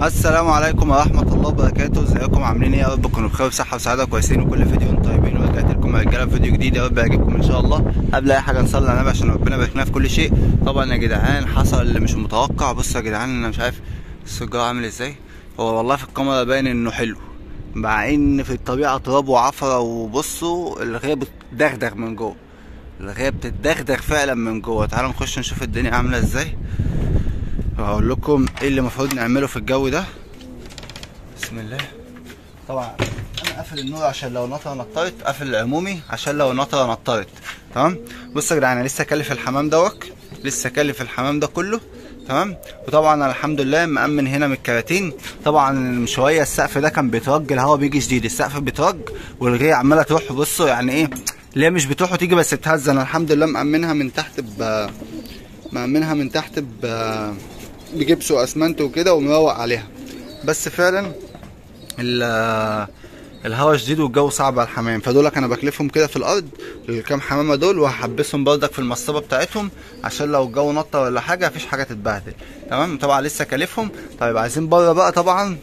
السلام عليكم ورحمة الله وبركاته ازيكم عاملين ايه يا رب تكونوا بخير وصحة وسعادة كويسين وكل فيديو انتم طيبين ورجعت لكم يا رجالة فيديو جديد يا رب يعجبكم ان شاء الله قبل اي حاجة نصلي على النبي عشان ربنا يباركنا في كل شيء طبعا يا جدعان حصل اللي مش متوقع بصوا يا جدعان انا مش عارف السجارة عامل ازاي هو والله في الكاميرا باين انه حلو مع ان في الطبيعة تراب وعفرة وبصوا الغاية بتدغدغ من جوه الغاية بتدغدغ فعلا من جوه تعالوا نخش نشوف الدنيا عاملة ازاي وهقول لكم ايه اللي المفروض نعمله في الجو ده بسم الله طبعا انا قافل النور عشان لو نطره نطرت قافل العمومي عشان لو نطره نطرت تمام بصوا يا جدعان انا لسه كلف الحمام دوت لسه كلف الحمام ده كله تمام وطبعا انا الحمد لله مأمن هنا من الكراتين طبعا من شويه السقف ده كان بيترج الهواء بيجي شديد السقف بيترج والغيه عماله تروح بصوا يعني ايه اللي هي مش بتروح وتيجي بس تهز انا الحمد لله مأمنها من تحت ب مأمنها من تحت ب بجبس واسمنت وكده ومروق عليها بس فعلا ال- الهوا شديد والجو صعب على الحمام فدول انا بكلفهم كده في الارض الكام حمامه دول وهحبسهم بردك في المصطبه بتاعتهم عشان لو الجو نطر ولا حاجه مفيش حاجه تتبهدل تمام طبعا لسه كلفهم طيب عايزين بره بقى طبعا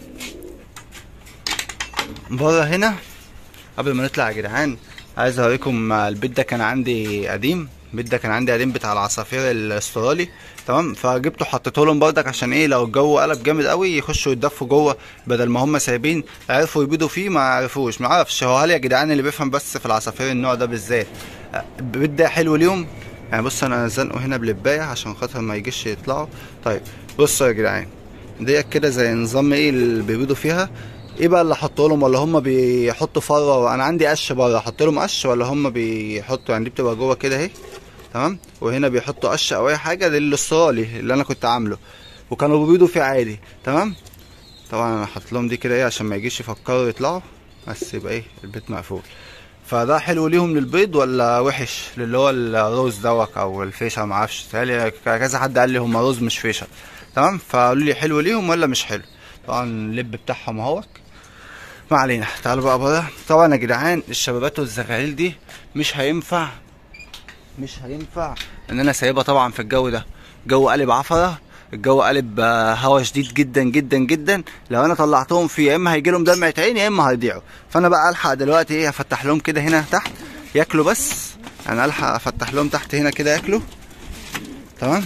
بره هنا قبل ما نطلع يا جدعان عايز اوريكم البيت ده كان عندي قديم البيت ده كان عندي قديم بتاع العصافير الاسترالي تمام فجبته حطيته لهم بردك عشان ايه لو الجو قلب جامد قوي يخشوا يتدفوا جوه بدل ما هم سايبين عرفوا يبيضوا فيه ما عرفوش ما اعرفش هو هل يا جدعان اللي بيفهم بس في العصافير النوع ده بالذات البيت ده حلو ليهم يعني بص انا زنقه هنا بلبايه عشان خاطر ما يجيش يطلعوا طيب بصوا يا جدعان ديت كده زي نظام ايه اللي بيبيضوا فيها ايه بقى اللي احطه لهم ولا هم بيحطوا فره انا عندي قش بره احط لهم قش ولا هم بيحطوا يعني دي بتبقى جوه كده اهي تمام وهنا بيحطوا قش او اي حاجه للاسترالي اللي انا كنت عامله وكانوا بيبيضوا فيه عادي تمام طبعا انا حاطط لهم دي كده ايه عشان ما يجيش يفكروا يطلعوا بس يبقى ايه البيت مقفول فده حلو ليهم للبيض ولا وحش للي هو الروز دوك او الفيشه ما اعرفش تهيألي كذا حد قال لي هم روز مش فيشه تمام فقالوا لي حلو ليهم ولا مش حلو طبعا اللب بتاعهم اهوت ما علينا تعالوا بقى بره طبعا يا جدعان الشبابات والزغاليل دي مش هينفع مش هينفع ان انا سايبها طبعا في الجو ده جو قلب عفره الجو قلب آه، هوا شديد جدا جدا جدا لو انا طلعتهم فيه يا اما هيجي لهم دمعه عين يا اما هيضيعوا فانا بقى الحق دلوقتي ايه هفتح لهم كده هنا تحت ياكلوا بس انا الحق افتح لهم تحت هنا كده ياكلوا تمام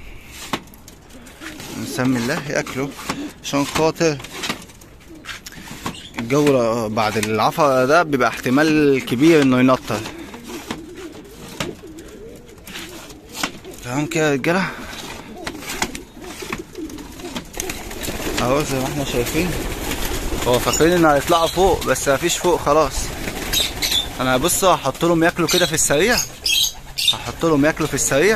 نسمي الله ياكلوا عشان خاطر الجو بعد العفرة ده بيبقى احتمال كبير انه ينطر تمام كده يا رجالة اهو زي ما احنا شايفين هو فاكرين ان هيطلعوا فوق بس مفيش فوق خلاص انا بص هحط لهم ياكلوا كده في السريع هحط لهم ياكلوا في السريع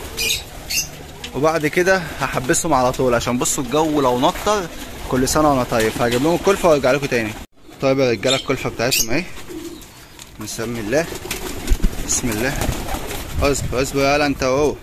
وبعد كده هحبسهم على طول عشان بصوا الجو لو نطر كل سنه وانا طيب هجيب لهم الكلفه وارجع لكم تاني طيب يا رجاله الكلفه بتاعتهم اهي نسمي الله بسم الله اصبر اصبر يالا انت اهو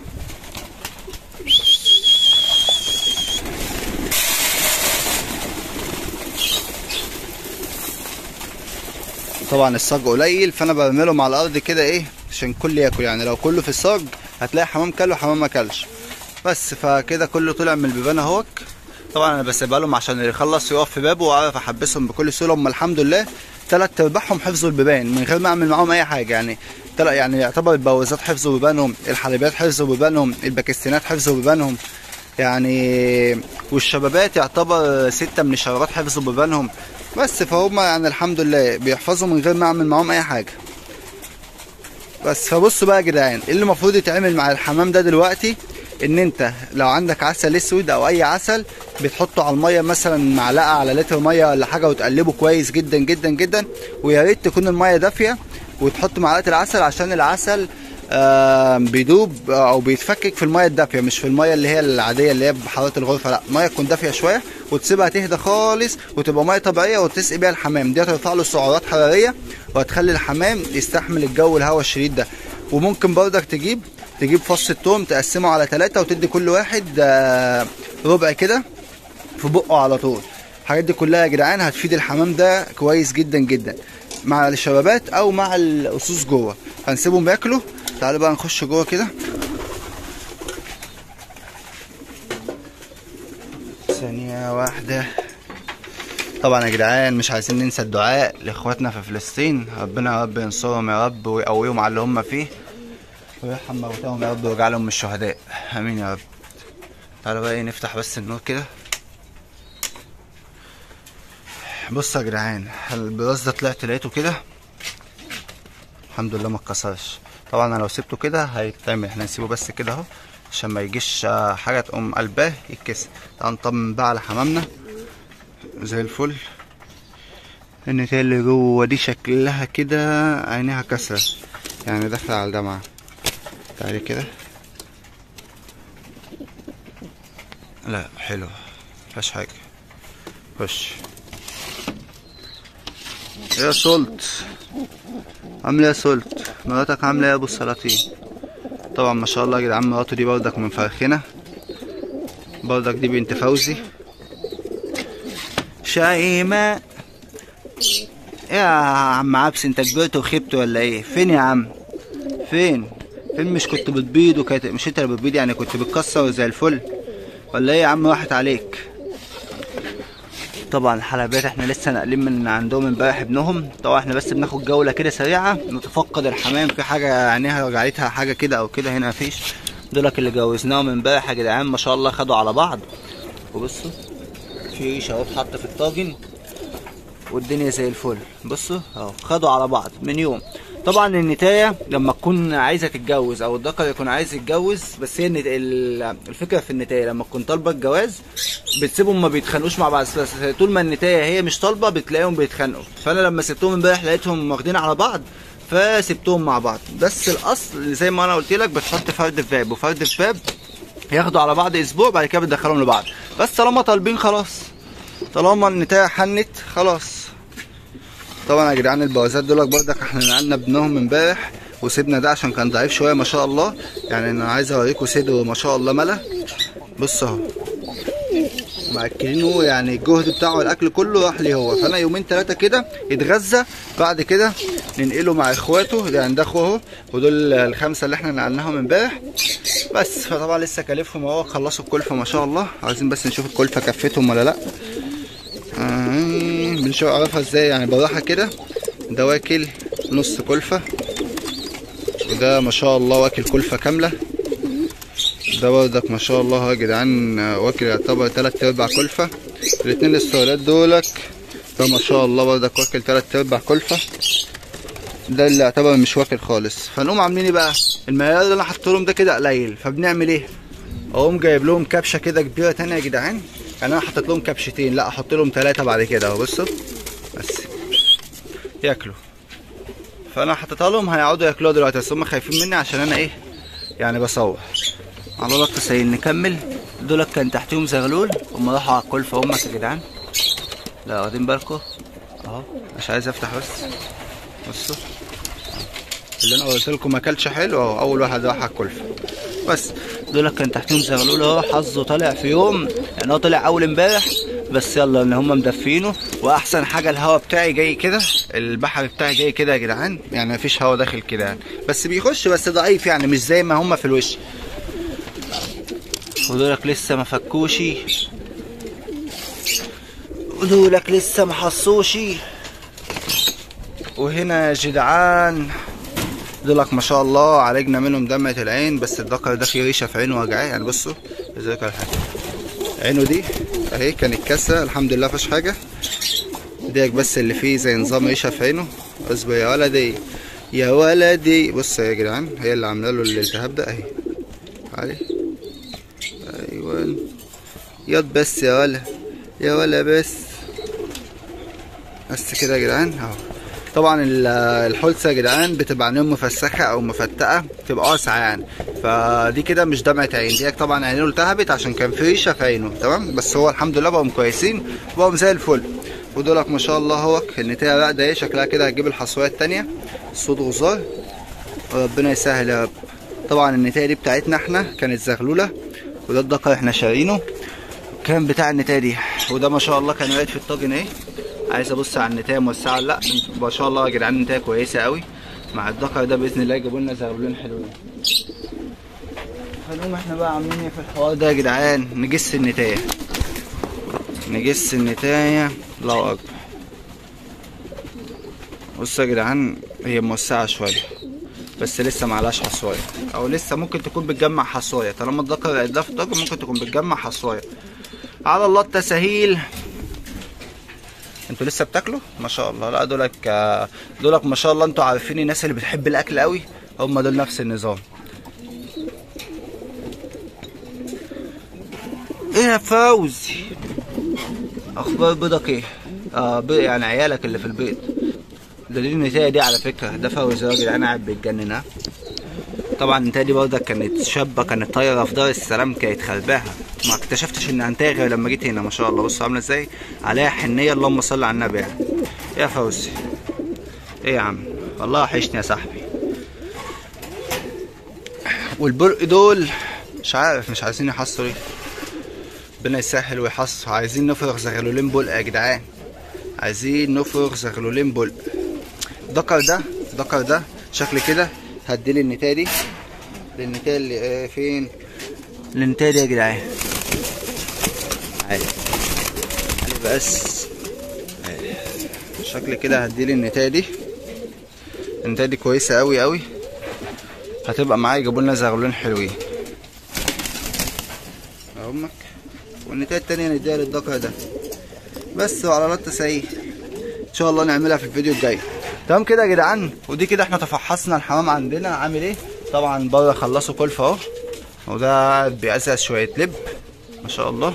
طبعا الصاج قليل فانا برميلهم على الارض كده ايه عشان كل ياكل يعني لو كله في الصاج هتلاقي حمام كل وحمام ما كلش بس فكده كله طلع من البيبان اهوك طبعا انا بسيبها لهم عشان اللي يخلص يقف في بابه واعرف احبسهم بكل سهوله هم الحمد لله تلات ارباعهم حفظوا البيبان من غير ما اعمل معاهم اي حاجه يعني تلات يعني يعتبر البوازات حفظوا بيبانهم الحليبات حفظوا بيبانهم الباكستانات حفظوا بيبانهم يعني والشبابات يعتبر ستة من الشبابات حفظوا بيبانهم بس فهم يعني الحمد لله بيحفظوا من غير ما اعمل معاهم اي حاجه بس فبصوا بقى يا جدعان ايه اللي المفروض يتعمل مع الحمام ده دلوقتي ان انت لو عندك عسل اسود او اي عسل بتحطه على الميه مثلا معلقه على لتر ميه ولا حاجه وتقلبه كويس جدا جدا جدا ويا ريت تكون الميه دافيه وتحط معلقه العسل عشان العسل آه بيدوب او بيتفكك في الميه الدافيه مش في الميه اللي هي العاديه اللي هي بحراره الغرفه لا ميه تكون دافيه شويه وتسيبها تهدى خالص وتبقى ميه طبيعيه وتسقي بيها الحمام دي هترفع له سعرات حراريه وهتخلي الحمام يستحمل الجو الهواء الشديد ده وممكن برضك تجيب تجيب فص التوم تقسمه على ثلاثة وتدي كل واحد آه، ربع كده في بقه على طول الحاجات دي كلها يا جدعان هتفيد الحمام ده كويس جدا جدا مع الشبابات او مع الاسوس جوه هنسيبهم ياكلوا تعالوا بقى نخش جوه كده ثانية هنا واحدة طبعا يا جدعان مش عايزين ننسى الدعاء لاخواتنا في فلسطين ربنا يا رب ينصرهم يا رب ويقويهم على اللي هم فيه ويرحم موتاهم يا رب ويجعلهم من الشهداء امين يا رب تعالوا بقى ايه نفتح بس النور كده بصوا يا جدعان البراز ده طلعت لقيته كده الحمد لله ما اتكسرش طبعا انا لو سبته كده هيتعمل احنا نسيبه بس كده اهو عشان ما يجيش آه، حاجه تقوم قلباه يتكسر تعال نطمن بقى على حمامنا زي الفل النتاية اللي جوه دي شكلها كده عينيها كسرة يعني داخلة على الدمعة تعالي كده لا حلو مفيهاش حاجة خش يا سولت عامله يا سولت مراتك عامله ايه يا ابو السلاطين طبعا ما شاء الله يا جدعان مراته دي بردك من فرخنا بردك دي بنت فوزي شيماء يا عم عبس انت كبرت وخبت ولا ايه فين يا عم فين فين مش كنت بتبيض وكانت مش انت اللي بتبيض يعني كنت بتكسر زي الفل ولا ايه يا عم راحت عليك طبعا الحلبات احنا لسه ناقلين من عندهم امبارح ابنهم طبعا احنا بس بناخد جوله كده سريعه نتفقد الحمام في حاجه عينيها وجعتها حاجه كده او كده هنا مفيش دولك اللي جوزناهم امبارح يا جدعان ما شاء الله خدوا على بعض وبصوا في ريشه اهو اتحط في الطاجن والدنيا زي الفل بصوا اهو خدوا على بعض من يوم طبعا النتايه لما تكون عايزه تتجوز او الذكر يكون عايز يتجوز بس هي النت- ال- الفكره في النتايه لما تكون طالبه الجواز بتسيبهم ما بيتخانقوش مع بعض بس طول ما النتايه هي مش طالبه بتلاقيهم بيتخانقوا فانا لما سبتهم امبارح لقيتهم واخدين على بعض فسبتهم مع بعض بس الاصل زي ما انا قلت لك بتحط فرد في باب وفرد في باب ياخدوا على بعض اسبوع بعد كده بتدخلهم لبعض بس طالما طالبين خلاص طالما النتايه حنت خلاص طبعا يا جدعان البوازات دول برضك احنا نقلنا ابنهم امبارح وسيبنا ده عشان كان ضعيف شويه ما شاء الله يعني انا عايز اوريكم صدره ما شاء الله ملا بص اهو مأكلينه يعني الجهد بتاعه الاكل كله راح لي هو فانا يومين ثلاثه كده يتغذى بعد كده ننقله مع اخواته يعني ده اخوه اهو ودول الخمسه اللي احنا نقلناهم امبارح بس فطبعا لسه كلفهم اهو خلصوا الكلفه ما شاء الله عايزين بس نشوف الكلفه كفتهم ولا لا آه، بنشوف اعرفها ازاي يعني بالراحه كده ده واكل نص كلفه وده ما شاء الله واكل كلفه كامله ده برضك ما شاء الله يا جدعان آه، واكل يعتبر تلات ارباع كلفه الاتنين السؤالات دولك ده ما شاء الله برضك واكل تلات ارباع كلفه ده اللي يعتبر مش واكل خالص فنقوم عاملين ايه بقى المعيار اللي انا حاطط لهم ده كده قليل فبنعمل ايه اقوم جايب لهم كبشه كده كبيره تانية يا جدعان يعني انا حطيت لهم كبشتين لا احط لهم ثلاثه بعد كده اهو بصوا بس ياكلوا فانا حطيتها لهم هيقعدوا ياكلوها دلوقتي بس هم خايفين مني عشان انا ايه يعني بصور على الله التسعين نكمل دول كان تحتهم زغلول هم راحوا على الكلفه امك يا جدعان لا واخدين بالكم اهو مش عايز افتح بس بصوا اللي انا قلت لكم ما اكلش حلو اهو اول واحد راح على الكلفه بس دول كان تحتهم زغلول اهو حظه طالع في يوم يعني هو طلع اول امبارح بس يلا ان هم مدفينه واحسن حاجه الهوا بتاعي جاي كده البحر بتاعي جاي كده يا جدعان يعني مفيش هوا داخل كده يعني بس بيخش بس ضعيف يعني مش زي ما هم في الوش ودولك لسه ما فكوشي ودولك لسه ما حصوشي وهنا يا جدعان دولك ما شاء الله عالجنا منهم دمعة العين بس الذكر ده فيه ريشة في عينه وجعاه يعني بصوا ازيك على حاجة عينه دي اهي كانت كاسة الحمد لله مفيش حاجة ديك بس اللي فيه زي نظام ريشة في عينه اصبر يا ولدي يا ولدي بص يا جدعان هي اللي عامله له الالتهاب ده اهي علي ايوه ياض بس يا ولا يا ولا بس بس كده يا جدعان اهو طبعا ال- الحلسه يا جدعان بتبقى عينيهم مفسخه او مفتقه بتبقى واسعه يعني فدي كده مش دمعه عين دي طبعا عينه التهبت عشان كان في ريشه في عينه تمام بس هو الحمد لله بقوا كويسين بقوا زي الفل ودولك ما شاء الله هو النتايه بقى ده ايه شكلها كده هتجيب الحصويه التانيه صوت غزار وربنا يسهل يا رب طبعا النتايه دي بتاعتنا احنا كانت زغلوله وده الدكر احنا شارينه كان بتاع النتايه دي وده ما شاء الله كان قاعد في الطاجن اهي عايز ابص على النتايه موسعه ولا لا ما شاء الله يا جدعان النتايه كويسه قوي مع الدكر ده باذن الله يجيبوا لنا زغلولين حلوين هنقوم احنا بقى عاملين ايه في الحوار ده يا جدعان نجس النتايه نجس النتاية الله اكبر بصوا يا جدعان هي موسعة شوية بس لسه معلاش حصواية او لسه ممكن تكون بتجمع حصواية طالما الذكر ده في الذكر ممكن تكون بتجمع حصواية على الله التساهيل انتوا لسه بتاكلوا ما شاء الله لا دولك آه، دولك ما شاء الله انتوا عارفين الناس اللي بتحب الاكل قوي هم دول نفس النظام ايه يا فوزي اخبار بيضك ايه اه بي يعني عيالك اللي في البيت ده دي النتاية دي على فكرة ده فوزي راجل انا قاعد بيتجنن ها طبعا النتاية دي برضك كانت شابة كانت طايرة في دار السلام كانت خرباها ما اكتشفتش ان انتهي غير لما جيت هنا ما شاء الله بصوا عاملة ازاي عليها حنية اللهم صل على النبي يعني يا فوزي ايه يا عم والله وحشني يا صاحبي والبرق دول مش عارف مش عايزين يحصوا ليه ربنا يسهل ويحصوا عايزين نفرغ زغلولين بلق يا جدعان عايزين نفرغ زغلولين بلق الدكر ده الدكر ده شكل كده هديلي النتاية دي النتاية اللي آه فين النتاية دي يا جدعان عادي عادي بس عادي. شكل كده هديلي النتاية دي النتاية دي كويسة أوي أوي هتبقى معايا يجيبوا لنا زغلولين حلوين اهمك والنتاية التانية نديها للدكر ده بس وعلى الله التسعير ان شاء الله نعملها في الفيديو الجاي تمام كده يا جدعان ودي كده احنا تفحصنا الحمام عندنا عامل ايه طبعا بره خلصوا كلفة اهو وده قاعد بيأسس شوية لب ما شاء الله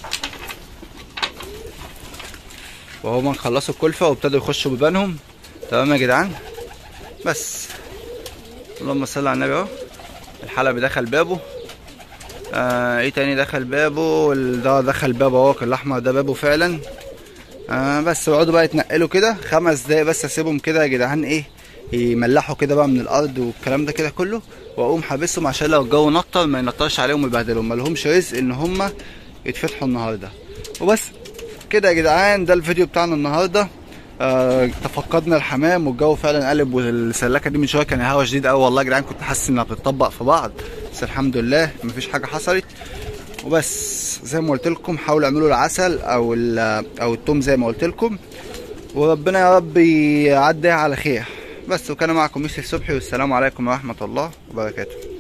وهما خلصوا الكلفة وابتدوا يخشوا بيبانهم تمام يا جدعان بس اللهم صل على النبي اهو الحلبي دخل بابه آه ايه تاني دخل بابه ده دخل بابه اهو الاحمر ده بابه فعلا آه بس اقعدوا بقى يتنقلوا كده خمس دقايق بس اسيبهم كده يا جدعان ايه يملحوا كده بقى من الارض والكلام ده كده كله واقوم حابسهم عشان لو الجو نطر ما ينطرش عليهم ويبهدلهم مالهمش رزق ان هم يتفتحوا النهارده وبس كده يا جدعان ده الفيديو بتاعنا النهارده آه تفقدنا الحمام والجو فعلا قلب والسلاكه دي من شويه كان هوا شديد قوي والله يا جدعان كنت حاسس انها بتطبق في بعض بس الحمد لله مفيش حاجه حصلت وبس زي ما قلت لكم حاولوا اعملوا العسل او او التوم زي ما قلت لكم وربنا يا رب يعديها على خير بس وكان معكم يوسف صبحي والسلام عليكم ورحمه الله وبركاته